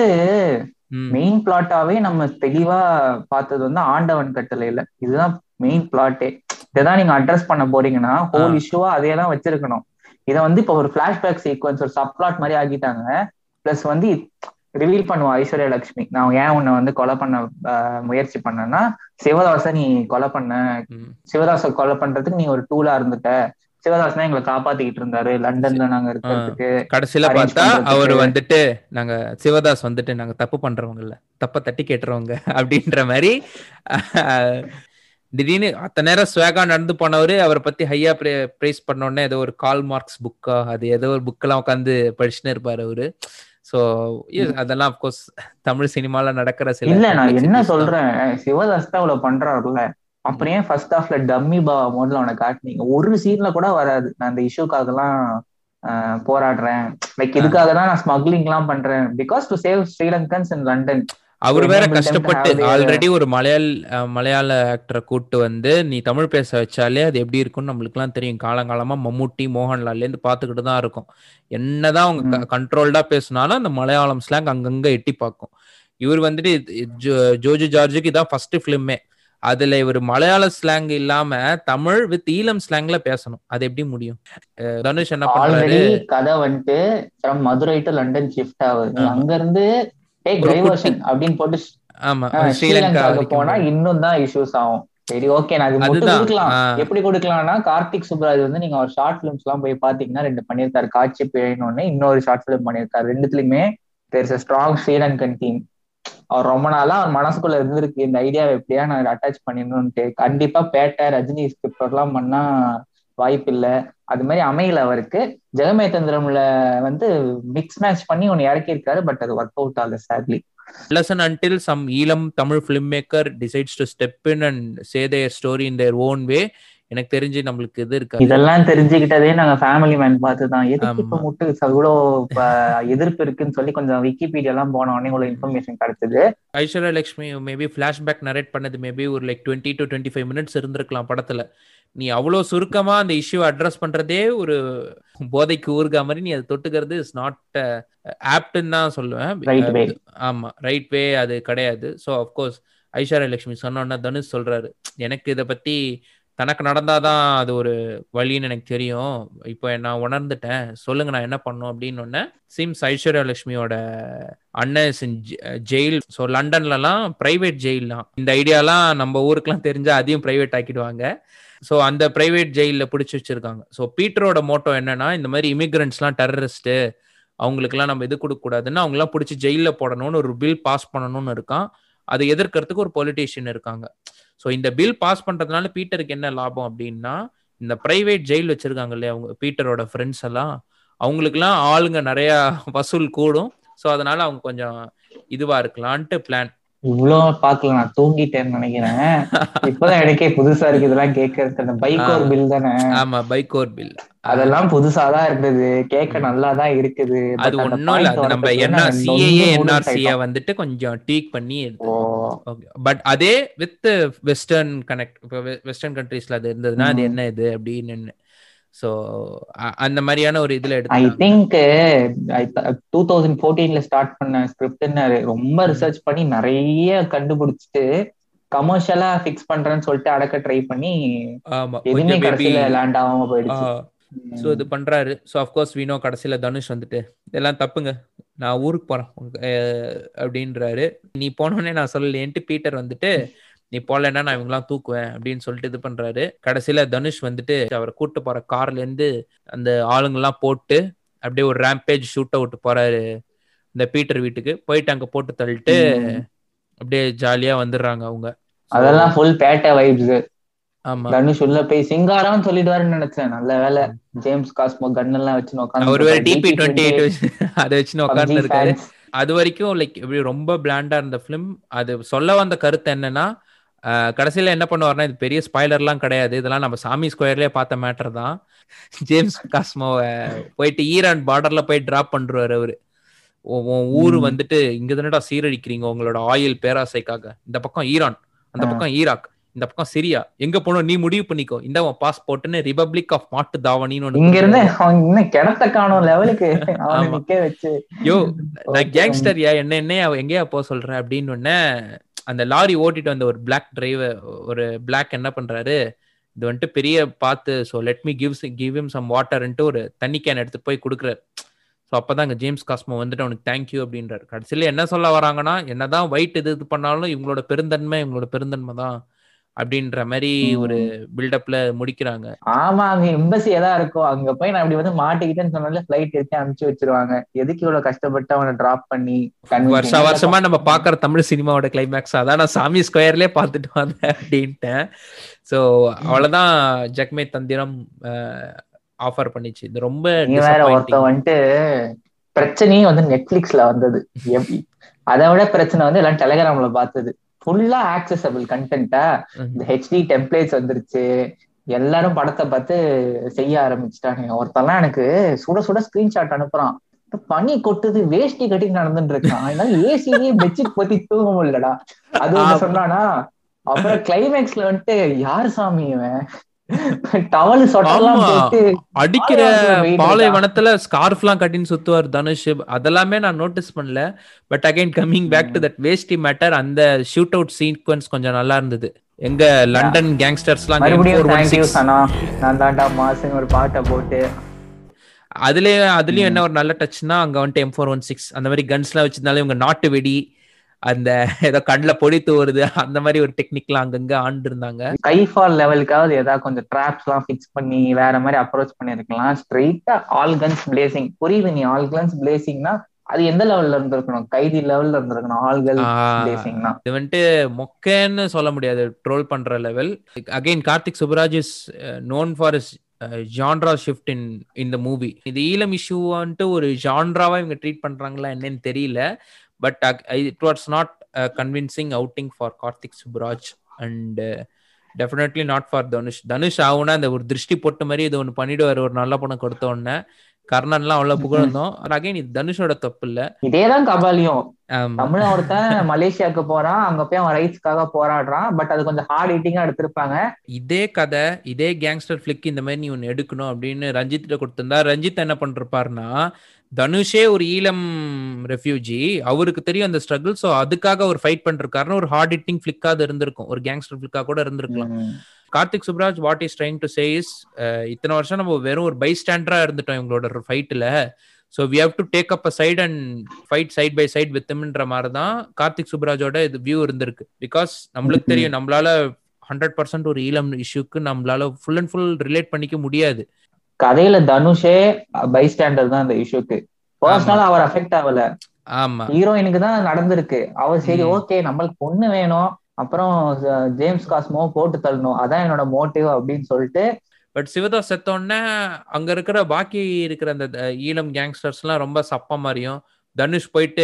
ம், மெயின் பிளாட்டாவே நம்ம தெளிவா பார்த்தது வந்து ஆண்டவன் கட்டளை இல்ல இதுதான் மெயின் பிளாட்டே இதான் நீங்க அட்ரஸ் பண்ண போறீங்கன்னா ஹோல் ஆ. இஷ்யூவா அதே தான் வச்சிருக்கணும் இதை வந்து இப்போ ஒரு பிளாஷ்பேக் சீக்வன்ஸ் ஒரு சப்ளாட் மாதிரி ஆக்கிட்டாங்க பிளஸ் வந்து ரிவீல் பண்ணுவா ஐஸ்வர்யா லட்சுமி நான் ஏன் உன்னை வந்து கொலை பண்ண ஆஹ், முயற்சி பண்ணேன்னா சிவதாச நீ கொலை பண்ண ம். சிவதாச கொலை பண்றதுக்கு நீ ஒரு டூலா இருந்துட்ட சிவதாஸ் தான் எங்களை காப்பாத்திக்கிட்டு இருந்தாரு லண்டன்ல நாங்க இருக்கிறதுக்கு கடைசியில arrange பார்த்தா பண்றதுக்கு. அவர் வந்துட்டு நாங்க சிவதாஸ் வந்துட்டு நாங்க தப்பு பண்றவங்க இல்ல தப்ப தட்டி கேட்டுறவங்க அப்படின்ற மாதிரி அஹ், திடீர்னு அத்தனை நேரம் ஸ்வேகா நடந்து போனவரு அவரை பத்தி ஹையா பிரைஸ் பண்ண உடனே ஏதோ ஒரு கால் மார்க்ஸ் புக்கா அது ஏதோ ஒரு புக்கெல்லாம் உட்காந்து படிச்சுன்னு இருப்பாரு அவரு சோ அதெல்லாம் அப்கோர்ஸ் தமிழ் சினிமால நடக்கிற சில இல்ல நான் என்ன complexities தான். சொல்றேன் சிவதாஸ் தான் இவ்வளவு பண்றாருல்ல அப்புறம் ஏன் ஃபர்ஸ்ட் ஹாஃப்ல டம்மி பா மோட்ல அவனை காட்டுனீங்க ஒரு சீன்ல கூட வராது நான் இந்த இஷ்யூக்காகலாம் போராடுறேன் லைக் இதுக்காக தான் நான் ஸ்மக்லிங் எல்லாம் பண்றேன் because to save Sri Lankans in London அவர் So, வேற enable them to கஷ்டப்பட்டு have their- ஆல்ரெடி ஒரு மலையாள அஹ், மலையாள ஆக்டரை கூட்டு வந்து நீ தமிழ் பேச வச்சாலே அது எப்படி இருக்கும்னு நம்மளுக்குலாம் தெரியும் காலங்காலமா மம்மூட்டி மோகன்லால்ல இருந்து பாத்துக்கிட்டு தான் இருக்கும் என்னதான் அவங்க கண்ட்ரோல்டா பேசினாலும் அந்த மலையாளம் ஸ்லாங் அங்கங்க எட்டி பார்க்கும் இவர் வந்துட்டு இது- ஜோ- ஜோஜு ஜார்ஜுக்கு இதான் ஃபர்ஸ்ட் ஃபிலிமே அதுல இவர் மலையாள ஸ்லாங் இல்லாம தமிழ் வித் ஈழம் ஸ்லாங்ல பேசணும் அது எப்படி முடியும் அஹ், தனுஷ் என்ன ஆல்ரெடி பண்றாரு கதை வந்துட்டு from Madurai to London shift ஆகுது நீ ஆமா. அங்க இருந்து டேக் ஒரு டைவர்ஷன் அப்படின்னு போட்டு ஆமா ஆஹ், ஸ்ரீலங்கா ஸ்ரீலங்காவுக்கு வரைக்கும் போனா இன்னும் தான் இஷ்யூஸ் ஆகும் சரி ஓகே நான் அது மட்டும் அதுதான். கொடுக்கலாம் ஆ. எப்படி கொடுக்கலாம்னா கார்த்திக் சுப்ராஜ் வந்து நீங்க ஒரு ஷார்ட் பிலிம்ஸ் எல்லாம் போய் பாத்தீங்கன்னா ரெண்டு பண்ணியிருக்காரு காட்சி பிழைன்னு ஒண்ணு இன்னொரு ஷார்ட் பிலிம் பண்ணியிருக்காரு ரெண்டுத்துலயுமே there's a strong Sri Lankan team அவர் ரொம்ப நாளா அவர் மனசுக்குள்ள இருந்திருக்கு இந்த ஐடியாவை எப்படியா நான் அட்டாச் பண்ணிடணும்ட்டு கண்டிப்பா பேட்டை ரஜினி ஸ்கிரிப்ட் எல்லாம் பண்ணா வாய்ப்பு இல்ல அது மாதிரி அமையல அவருக்கு ஜெகமே தந்திரம்ல வந்து மிக்ஸ் மேட்ச் பண்ணி ஒன்னு இறக்கியிருக்காரு பட் அது ஒர்க் அவுட் ஆகல sadly unless and until some Elam Tamil filmmaker decides to step in and say their story in their own way எனக்கு தெரிஞ்சு நம்மளுக்கு இது இருக்காது இதெல்லாம் தெரிஞ்சுக்கிட்டதே நாங்க ஃபேமிலி மேன் பார்த்து தான் எதுக்கு இப்ப ஆமா. முட்டு இவ்வளோ இப்ப எதிர்ப்பு இருக்குன்னு சொல்லி கொஞ்சம் விக்கிபீடியா எல்லாம் போன உடனே இவ்வளவு இன்ஃபர்மேஷன் கிடைச்சது Aishwarya Lakshmi maybe flashback narrate பண்ணது மேபி ஒரு like twenty to twenty five minutes இருந்திருக்கலாம் படத்துல நீ அவ்வளோ சுருக்கமா அந்த இஷ்யூ அட்ரஸ் பண்றதே ஒரு போதைக்கு ஊறுகா மாதிரி நீ அதை தொட்டுக்கிறது இஸ் நாட் ஆப்ட்னு தான் சொல்லுவேன் Right way. ஆமா ரைட் வே அது கிடையாது ஸோ அஃப்கோர்ஸ் ஐஸ்வர்யா லட்சுமி சொன்னோன்னா தனுஷ் சொல்றாரு எனக்கு இதை பத்தி தனக்கு நடந்தாதான் அது ஒரு வழின்னு எனக்கு தெரியும் இப்போ நான் உணர்ந்துட்டேன் சொல்லுங்க நான் என்ன பண்ணும் அப்படின்னு ஒன்னே சிம்ஸ் ஐஸ்வர்யா லட்சுமியோட அண்ணன் ஜெயில் ஸோ லண்டன்லலாம் பிரைவேட் ஜெயில் தான் இந்த ஐடியாலாம் நம்ம ஊருக்குலாம் தெரிஞ்சா அதையும் பிரைவேட் ஆக்கிடுவாங்க ஸோ அந்த பிரைவேட் ஜெயிலில் பிடிச்சி வச்சிருக்காங்க ஸோ பீட்டரோட மோட்டோ என்னன்னா இந்த மாதிரி இமிகிரண்ட்ஸ்லாம் டெரரிஸ்ட்டு அவங்களுக்குலாம் நம்ம இது கொடுக்கக்கூடாதுன்னு அவங்களாம் பிடிச்சி ஜெயிலில் போடணும்னு ஒரு பில் பாஸ் பண்ணணும்னு இருக்கான் அதை எதிர்க்கிறதுக்கு ஒரு பொலிட்டீஷியன் இருக்காங்க ஸோ இந்த பில் பாஸ் பண்றதுனால பீட்டருக்கு என்ன லாபம் அப்படின்னா இந்த பிரைவேட் ஜெயில் வச்சிருக்காங்க இல்லையா அவங்க பீட்டரோட ஃப்ரெண்ட்ஸ் எல்லாம் அவங்களுக்குலாம் ஆளுங்க நிறைய வசூல் கூடும் ஸோ அதனால அவங்க கொஞ்சம் இதுவா இருக்கலான்ட்டு பிளான் இவ்வளவு பாக்கல நான் தூங்கிட்டேன்னு நினைக்கிறேன் இப்பதான் எனக்கே புதுசா இருக்கு இதெல்லாம் கேட்கறது அந்த பைக் ஒரு பில் தானே ஆமா பைக்கோர் பில் அதெல்லாம் புதுசா தான் இருந்தது கேட்க நல்லா தான் இருக்குது But அது அந்த ஒண்ணும் இல்ல point அது நம்ம வரதுக்குள்ள என்ன நான் சிஏஏ நொந்து என்ஆர்சிய நூடுல்ஸ் வந்துட்டு கொஞ்சம் ட்வீக் பண்ணி எடுத்து ஓ பட் அதே வித் வெஸ்டர்ன் கனெக்ட் இப்போ வெஸ்டர்ன் கண்ட்ரீஸ்ல அது இருந்ததுன்னா அது ம். என்ன இது அப்படின்னு ஸோ அந்த மாதிரியான ஒரு இதுல ஐ எடுத்து திங்க் டூ தௌசண்ட் ஃபோர்டீன்ல ஸ்டார்ட் பண்ண ஸ்கிரிப்ட்னு ரொம்ப ரிசர்ச் பண்ணி நிறைய கண்டுபிடிச்சிட்டு கமர்ஷியலா ஃபிக்ஸ் பண்றேன்னு சொல்லிட்டு அடக்க ட்ரை பண்ணி ஆமா எதுவுமே கொஞ்சம் மேபி கடைசியில லேண்ட் ஆகாம போயிடுச்சு ஸோ இது பண்றாரு ஸோ அஃப்கோர்ஸ் வீணோ கடைசியில தனுஷ் வந்துட்டு இதெல்லாம் தப்புங்க நான் ஊருக்கு போறேன் உங்க- அஹ் அப்படின்றாரு நீ போனோடனே நான் சொல்லலேன்ட்டு பீட்டர் வந்துட்டு நீ போகலன்னா நான் இவங்கெல்லாம் தூக்குவேன் அப்படின்னு சொல்லிட்டு இது பண்றாரு கடைசியில தனுஷ் வந்துட்டு அவரை கூட்டு போற கார்ல இருந்து அந்த ஆளுங்கெல்லாம் போட்டு அப்படியே ஒரு ரேம்பேஜ் ஷூட் அவுட் போறாரு இந்த பீட்டர் வீட்டுக்கு போயிட்டு அங்க போட்டு தள்ளிட்டு ம். அப்படியே ஜாலியா வந்துடுறாங்க அவங்க So, அதெல்லாம் ஃபுல் பேட்ட வைப்ஸ் ஆமா தனுஷ் உள்ள போய் சிங்காரம் சொல்லிடுவாருன்னு நினைச்சேன் நல்ல வேலை ஜேம்ஸ் காஸ்மோ கன் எல்லாம் வச்சு அவர் வேற டிபி உட்காந்து டுவெண்ட்டி எயிட் அதை வச்சு உட்கார்ந்து இருக்காரு அது வரைக்கும் லைக் இப்படி ரொம்ப பிளாண்டா இருந்த ஃபிலிம் அது சொல்ல வந்த கருத்து என்னன்னா அஹ், கடைசியில என்ன பண்ணுவார்னா இது பெரிய ஸ்பாய்லர்லாம் கிடையாது இதெல்லாம் நம்ம சாமி ஸ்கொயர்லயே பார்த்த மேட்டர் தான் ஜேம்ஸ் காஸ்மோவை போயிட்டு ஈரான் பார்டர்ல போய் டிராப் பண்றாரு அவரு உன் உன் ஊரு ம். வந்துட்டு இங்க தானடா சீரழிக்கிறீங்க உங்களோட ஆயில் பேராசைக்காக இந்த பக்கம் ஈரான் அந்த ஆ. பக்கம் ஈராக் இந்த பக்கம் சிரியா எங்க போகணும் நீ முடிவு பண்ணிக்கோ இந்த உன் பாஸ்போர்ட்னு ரிபப்ளிக் ஆஃப் மாட்டு தாவணின்னு ஒண்ணு இங்க இருந்து கொடுக்குறாரு. அவன் இன்னும் கிணத்த காணும் லெவலுக்கு அவனை ஆமா. நிக்க வச்சு யோ நான் Okay. கேங்ஸ்டர்யா என்ன என்ன எங்கேயா போக சொல்றேன் அப்படின்னு உடனே அந்த லாரி ஓட்டிட்டு வந்த ஒரு பிளாக் டிரைவர் ஒரு பிளாக் என்ன பண்றாரு இது வந்துட்டு பெரிய பார்த்து so let me gives give him some வாட்டர்ன்ட்டு ஒரு தண்ணி கேன் எடுத்து போய் கொடுக்குறாரு ஸோ அப்பதான் அங்க ஜேம்ஸ் காஸ்மோ வந்துட்டு அவனுக்கு தேங்க்யூ அப்படின்றாரு கடைசியில என்ன சொல்ல வராங்கன்னா என்னதான் ஒயிட் இது இது பண்ணாலும் இவங்களோட பெருந்தன்மை இவங்களோட பெருந்தன்மை தான் அப்படின்ற மாதிரி ஒரு பில்டப்ல முடிக்கிறாங்க ஆமா அங்க எம்பசி எதா இருக்கும் அங்க போய் நான் இப்படி வந்து மாட்டிக்கிட்டேன்னு சொன்னால பிளைட் எடுத்து அனுப்பிச்சு வச்சிருவாங்க எதுக்கு இவ்வளவு கஷ்டப்பட்டு அவனை டிராப் பண்ணி convince வருஷ பண்ணி- வருஷமா நம்ம பாக்குற தமிழ் சினிமாவோட கிளைமேக்ஸ் அதான் நான் சாமி ஸ்கொயர்லயே பார்த்துட்டு வந்தேன் அப்படின்ட்டேன் ஸோ அவ்வளவுதான் ஜக்மே தந்திரம் ஆஃபர் பண்ணிச்சு இது ரொம்ப நீ வேற disappointing. ஒருத்தன் வந்துட்டு பிரச்சனையே வந்து நெட்ஃபிளிக்ஸ்ல வந்தது எப்- அதை விட பிரச்சனை வந்து எல்லாம் டெலிகிராம்ல பார்த்தது ஃபுல்லா ஆக்சசபிள் கண்டென்ட்டா ம். இந்த ஹெச்டி டெம்ப்ளேட்ஸ் வந்துருச்சு எல்லாரும் படத்தை பார்த்து செய்ய ஆரம்பிச்சிட்டாங்க ஒருத்தன்லாம் எனக்கு சுட சுட ஸ்கிரீன்ஷாட் அனுப்புறான் பனி கொட்டுது வேஷ்டி கட்டி நடந்துட்டு இருக்கான் அதனால ஏசிலேயே பெட்ஷீட் பத்தி தூங்க முடியலடா அது ஒண்ணு ஆமா. சொன்னானா அப்புறம் கிளைமேக்ஸ்ல வந்துட்டு யார் சாமி இவன் டவல் சொட்டெல்லாம் ஆமா. போட்டு அடிக்கிற பாலைவனத்துல வெயில் பாலைவனத்துல ஸ்கார்ஃப் எல்லாம் கட்டின்னு சுத்துவார் தனுஷ் அதெல்லாமே நான் நோட்டீஸ் பண்ணல but again coming back to that வேஸ்டி மேட்டர் அந்த ஷூட் அவுட் சீக்வன்ஸ் கொஞ்சம் நல்லா இருந்தது எங்க லண்டன் கேங்ஸ்டர்ஸ்லாம் மறுபடியும் தேங்க்யூ சனா நான் தாண்டா மாசுன்னு ஒரு பாட்டை போட்டு அதுலயே அதுலயும் என்ன ஒரு நல்ல டச்னா அங்க வந்துட்டு எம் ஃபோர் ஒன் சிக்ஸ் அந்த மாதிரி கன்ஸ் எல்லாம் வச்சிருந்தாலும் இவங்க நாட்டு வெடி அந்த ஏதோ கண்ணுல பொடி தூவுறது அந்த மாதிரி ஒரு டெக்னிக்லாம் அங்கங்க ஆண்டு இருந்தாங்க ஸ்கைஃபால் லெவலுக்காவது ஏதாவது கொஞ்சம் ட்ராப்ஸ் எல்லாம் ஃபிக்ஸ் பண்ணி வேற மாதிரி அப்ரோச் பண்ணிருக்கலாம் ஸ்ட்ரெயிட்டா ஆல் கன்ஸ் பிளேசிங் புரியுது நீ ஆல் கன்ஸ் பிளேசிங்னா அது எந்த லெவல்ல இருந்திருக்கணும் கைதி லெவல்ல இருந்திருக்கணும் ஆல் கன்ஸ் ஆஹ், பிளேசிங்னா இது வந்துட்டு மொக்கன்னு சொல்ல முடியாது ட்ரோல் பண்ற level again Karthik Subbaraj is known for his genre shift in இந்த மூவி இது ஈழம் இஷ்யூ வந்துட்டு ஒரு ஜான்ராவா இவங்க ட்ரீட் பண்றாங்களா என்னன்னு தெரியல but it was not convincing outing for Karthik Subbaraj and definitely not for Dhanush Dhanush ஆகுனா அந்த ஒரு திருஷ்டி போட்ட மாதிரி இது ஒன்று பண்ணிடுவார் ஒரு நல்ல படம் கொடுத்த உடனே கர்ணன்லாம் அவ்வளவு புகழ்ந்தோம் அகைன் இது தனுஷோட தப்பு இல்ல இதேதான் கபாலியும் ஆமா. தமிழ ஒருத்தன் மலேசியாவுக்கு போறான் அங்க போய் அவன் ரைட்ஸ்க்காக போராடுறான் பட் அது கொஞ்சம் ஹார்ட் ஹீட்டிங்கா எடுத்திருப்பாங்க இதே கதை இதே கேங்ஸ்டர் ஃபிளிக் இந்த மாதிரி நீ ஒன்று எடுக்கணும் அப்படின்னு ரஞ்சித்திட்ட கொடுத்திருந்தா ரஞ்சித் என்ன பண்ணிருப்பாருன்னா தனுஷே ஒரு ஈழம் ரெஃப்யூஜி அவருக்கு தெரியும் அந்த ஸ்ட்ரகிள் ஸோ அதுக்காக ஒரு ஃபைட் பண்ணிருக்காருன்னு ஒரு ஹார்ட் ஹிட்டிங் ஃபிளிக்காக இருந்திருக்கும் ஒரு கேங்ஸ்டர் ஃபிளிக்கா கூட இருந்திருக்கலாம் hmm. Karthik Subbaraj what is trying to say இத்தனை வருஷம் நம்ம வெறும் ஒரு பை ஸ்டாண்டரா இருந்துட்டோம் இவங்களோட ஃபைட்டில் so we have to take up a side and fight side by side வித்ன்ற மாதிரி தான் கார்த்திக் சுப்ராஜோட இது வியூ இருந்திருக்கு பிகாஸ் நம்மளுக்கு Mhm. தெரியும் நம்மளால ஹண்ட்ரட் பர்சன்ட் ஒரு ஈழம் இஷ்யூக்கு நம்மளால ஃபுல் அண்ட் ஃபுல் ரிலேட் பண்ணிக்க முடியாது கதையில தனுஷே பை ஸ்டாண்டர் தான் இந்த இஷ்யூக்கு பர்சனலா அவர் அஃபெக்ட் ஆகல ஆமா ஹீரோயினுக்கு தான் நடந்திருக்கு அவர் சரி ம். ஓகே நம்மளுக்கு பொண்ணு வேணும் அப்புறம் ஜ- ஜேம்ஸ் காஸ்மோ போட்டு தள்ளணும் அதான் என்னோட மோட்டிவ் அப்படின்னு சொல்லிட்டு பட் சிவதாஸ் செத்தோடனே அங்க இருக்கிற பாக்கி இருக்கிற அந்த த- ஈழம் கேங்ஸ்டர்ஸ் எல்லாம் ரொம்ப சப்ப மாதிரியும் தனுஷ் போயிட்டு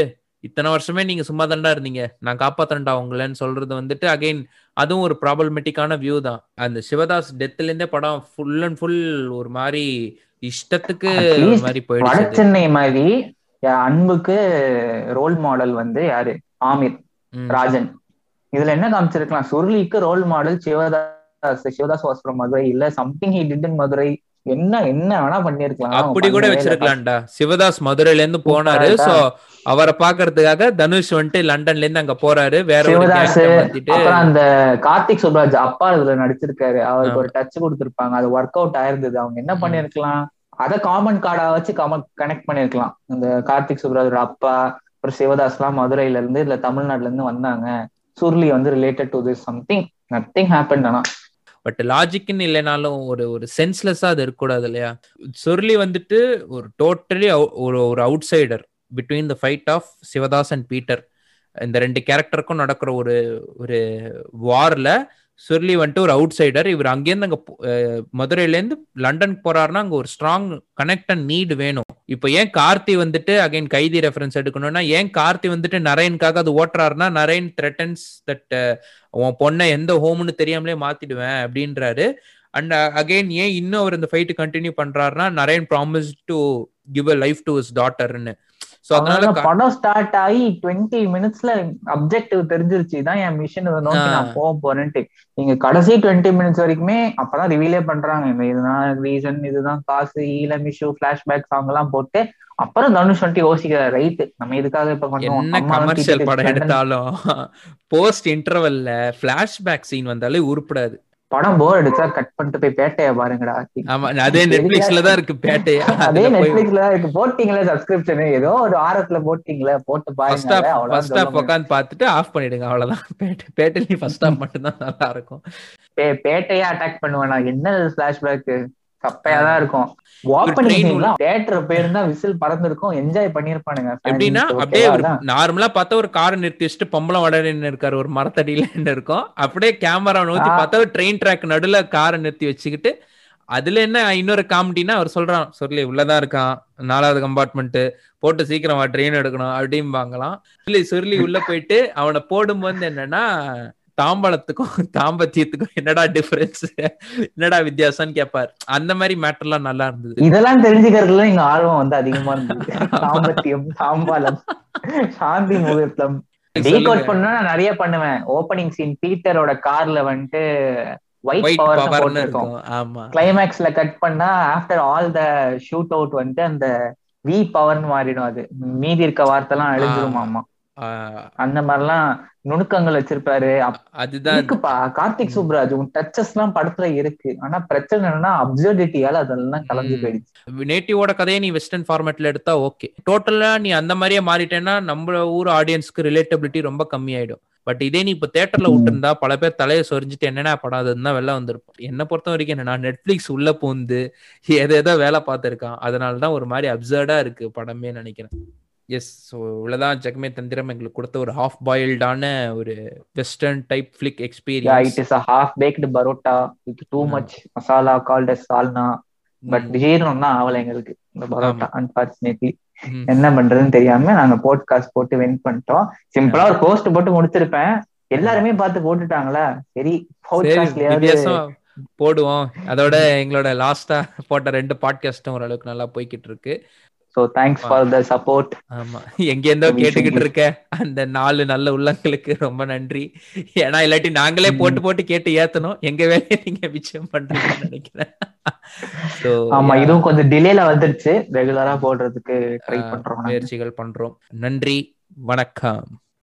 இத்தனை வருஷமே நீங்க சும்மா தாண்டா இருந்தீங்க நான் காப்பாத்தண்டா உங்களன்னு சொல்றது வந்துட்டு அகைன் அதுவும் ஒரு ப்ராப்ளமெட்டிக்கான வியூ தான் அந்த சிவதாஸ் டெத்ல இருந்தே படம் ஃபுல் அண்ட் ஃபுல் ஒரு மாதிரி இஷ்டத்துக்கு At ஒரு least மாதிரி வட போயிடுச்சு சென்னை மாதிரி என் அன்புக்கு ரோல் மாடல் வந்து யாரு ஆமிர் ம். ராஜன் இதுல என்ன காமிச்சிருக்கலாம் சுருளிக்கு role model Sivadas Sivadas was from Madurai இல்ல something he did in Madurai என்ன என்ன வேணா பண்ணிருக்கலாம் அப்படி கூட வச்சிருக்கலாம்டா சிவதாஸ் மதுரையில இருந்து போனாரு Super-ஆ சோ அவரை பாக்குறதுக்காக தனுஷ் வந்துட்டு லண்டன்ல இருந்து அங்க போறாரு வேற ஒரு சிவதாஸ் gangster மாத்திட்டு அப்புறம் அந்த கார்த்திக் சுப்ராஜ் அப்பா இதுல நடிச்சிருக்காரு அவருக்கு ஆமா. ஒரு டச் கொடுத்திருப்பாங்க அது ஒர்க் அவுட் ஆயிருந்தது அவங்க என்ன ம். பண்ணிருக்கலாம் அத காமன் கார்டா வச்சு கனெக்ட் பண்ணிருக்கலாம் இந்த கார்த்திக் சுப்ராஜோட அப்பா அப்புறம் சிவதாஸ் எல்லாம் மதுரையில இருந்து இல்ல தமிழ்நாட்டுல இருந்து வந்தாங்க சுருளி வந்து related to this something nothing happen ஆனா பட் லாஜிக்னு இல்லைனாலும் ஒரு ஒரு சென்ஸ்லெஸ்ஸா அது இருக்கக்கூடாது இல்லையா சொர்லி வந்துட்டு ஒரு டோட்டலி ஒரு ஒரு outsider between the fight of Sivadas and Peter இந்த ரெண்டு கேரக்டருக்கும் நடக்கிற ஒரு ஒரு வார்ல சுர்லி வந்துட்டு ஒரு அவுட் சைடர் இவர் அங்கேருந்து அங்க போ- அஹ் மதுரையிலேருந்து லண்டனுக்கு போறாருன்னா அங்க ஒரு ஸ்ட்ராங் கனெக்ட் அண்ட் நீட் வேணும் இப்போ ஏன் கார்த்தி வந்துட்டு அகைன் கைதி ரெஃபரன்ஸ் எடுக்கணும்னா ஏன் கார்த்தி வந்துட்டு நரேனுக்காக அது ஓட்டுறாருன்னா நரேன் த்ரெட்டன்ஸ் தட் உன் பொண்ணை எந்த ஹோம்னு தெரியாமலே மாத்திடுவேன் அப்படின்றாரு அண்ட் அகைன் ஏன் இன்னும் அவர் இந்த ஃபைட் கண்டினியூ பண்றாருன்னா Naren promise to give a life to his டாட்டர்னு ஸோ அதனால அதனால கா- படம் ஸ்டார்ட் ஆகி டுவெண்ட்டி மினிட்ஸ்ல அப்ஜெக்டிவ் தெரிஞ்சிருச்சு இதான் என் மிஷன் இதை நோக்கி ஆ. நான் போக போறேன்ட்டு நீங்க கடைசி டுவெண்ட்டி மினிட்ஸ் வரைக்குமே அப்பதான் ரிவீலே பண்றாங்க இந்த இதுதான் ரீசன் இதுதான் காசு ஈலம் இஷ்யூ பிளாஷ்பேக் சாங் எல்லாம் போட்டு அப்புறம் தனுஷ் வந்துட்டு யோசிக்கிறார் ரைட் நம்ம இதுக்காக இப்ப கொஞ்சம் என்ன அம்மா வந்து கமர்ஷியல் ticket படம் London எடுத்தாலும் போஸ்ட் இன்டர்வல்ல பிளாஷ்பேக் சீன் வந்தாலே உருப்படாது படம் போர் அடிச்சா கட் பண்ணிட்டு போய் பேட்டைய பாருங்கடா ஆமா அதே நெட்ஃபிளிக்ஸ்ல தான் இருக்கு பேட்டையா அதே அதுல போய் நெட்ஃபிளிக்ஸ்ல தான் இருக்கு போட்டீங்களே சப்ஸ்கிரிப்ஷன் ஏதோ ஒரு ஆரத்துல போட்டீங்களே போட்டு ஃபர்ஸ்ட் பாருங்க ஆஃப் அவ்வளவுதான் ஃபர்ஸ்ட் சொல்ல ஆஃப் முடியும். உட்காந்து பார்த்துட்டு ஆஃப் பண்ணிடுங்க அவ்வளவுதான் பேட்டை பேட்டையில ஃபர்ஸ்ட் ஆஃப் மட்டும் தான் நல்லா இருக்கும் பே- பேட்டையா அட்டாக் பண்ணுவேன் நான் என்ன பிளாஷ்பேக் சப்பையா தான் இருக்கும் train ஓப்பனிங் உள்ள- தியேட்டர் போயிருந்தா விசில் பறந்துருக்கும் என்ஜாய் பண்ணிருப்பானுங்க fans. எப்படின்னா Okay அப்படியே வா ஒரு அதான். நார்மலா பார்த்தா ஒரு காரை நிறுத்தி வச்சுட்டு பொம்பளை வடன்னு இருக்காரு ஒரு மரத்தடியில இருக்கும் அப்படியே கேமரா நோத்தி ஆ. பார்த்தா ஒரு ட்ரெயின் ட்ராக் நடுல காரை நிறுத்தி வச்சுக்கிட்டு அதுல என்ன இன்னொரு காமெடினா அவர் சொல்றான் சொல்லி உள்ளதான் இருக்கான் நாலாவது கம்பார்ட்மெண்ட் போட்டு சீக்கிரமா ட்ரெயின் எடுக்கணும் அப்படிம்பாங்களாம் சொல்லி சொல்லி உள்ள போயிட்டு அவனை போடும்போது என்னன்னா தாம்பலத்துக்கும் தாம்பத்தியத்துக்கும் என்னடா டிஃபரன்ஸ் என்னடா வித்தியாசம்னு கேட்பார் அந்த மாதிரி மேட்டர்லாம் நல்லா இருந்தது இதெல்லாம் தெரிஞ்சுக்கிறதுல எங்க ஆர்வம் வந்து அதிகமா இருந்தது தாம்பத்தியம் தாம்பாலம் சாந்தி முகூர்த்தம் டீகோட் சொல்லுங்க. பண்ணா நான் நிறைய பண்ணுவேன் ஓப்பனிங் சீன் பீட்டரோட கார்ல வந்துட்டு ஒயிட் ஒயிட் பவர் பவர்னு போட்டிருக்கும் இருக்கும் ஆமா கிளைமேக்ஸ்ல கட் பண்ணா after all the shoot out வந்துட்டு அந்த வி பவர்னு மாறிடும் அது மீதி இருக்க வார்த்தை எல்லாம் அழிஞ்சிருமாமா ஆஹ் அந்த மாதிரிலாம் நுணுக்கங்கள் வச்சிருப்பாரு அப்- அதுதான் இருக்குப்பா கார்த்திக் சுப்ராஜ் உன் டச்சஸ் எல்லாம் படத்துல இருக்கு ஆனா பிரச்சனை என்னன்னா அப்சர்டிட்டியால அதெல்லாம் கலந்து ம். போயிடுச்சு நேட்டிவோட கதையை நீ வெஸ்டர்ன் ஃபார்மேட்ல எடுத்தா ஓகே டோட்டலா நீ அந்த மாதிரியே மாறிட்டேன்னா நம்ம ஊர் ஆடியன்ஸ்க்கு ரிலேட்டபிலிட்டி ரொம்ப கம்மியாயிடும் பட் இதே நீ இப்ப தேட்டர்ல ம். விட்டுருந்தா பல பேர் தலையை சொரிஞ்சுட்டு என்னென்ன படம் அதுன்னு தான் வெளில வந்திருப்போம் என்ன பொறுத்த வரைக்கும் என்னன்னா நெட்ஃபிளிக்ஸ் உள்ள பூந்து எதை எதோ வேலை பார்த்துருக்கான் அதனால தான் ஒரு மாதிரி அப்சர்டா இருக்கு படமே நினைக்கிறேன் எஸ் ஸோ இவ்வளவுதான் ஜெகமே தந்திரம் எங்களுக்கு கொடுத்த ஒரு ஹாஃப் பாயில்டான ஒரு வெஸ்டர்ன் டைப் ஃபிளிக் யா experience it is a half baked parotta with too hmm. Much masala called as salna but ஜீரணம் தான் ஆகல எங்களுக்கு இந்த பரோட்டா அன்பார்ச்சுனேட்லி என்ன பண்றதுன்னு தெரியாம நாங்க போட்காஸ்ட் போட்டு வென் பண்ணிட்டோம் சிம்பிளா ஒரு போஸ்ட் போட்டு முடிச்சிருப்பேன் எல்லாருமே பார்த்து போட்டுட்டாங்களா சரி சரி போட்காஸ்ட்லயாவது வித்தியாசம் போடுவோம் அதோட எங்களோட லாஸ்டா போட்ட ரெண்டு பாட்காஸ்டும் ஓரளவுக்கு நல்லா போய்கிட்டு இருக்கு so thanks for the support ஆமா எங்க இருந்தோ We should கேட்டுக்கிட்டு be- இருக்க அந்த நாலு நல்ல உள்ளங்களுக்கு ரொம்ப நன்றி ஏன்னா இல்லாட்டி நாங்களே போட்டு போட்டு கேட்டு ஏத்தணும் எங்க வேலையை நீங்க மிச்சம் பண்றீங்கன்னு நினைக்கிறேன் So, ஆமா yeah, இதுவும் கொஞ்சம் டிலேல வந்துருச்சு ரெகுலரா போடுறதுக்கு ட்ரை ஆஹ், பண்றோம் நாங்க. முயற்சிகள் பண்றோம் நன்றி வணக்கம்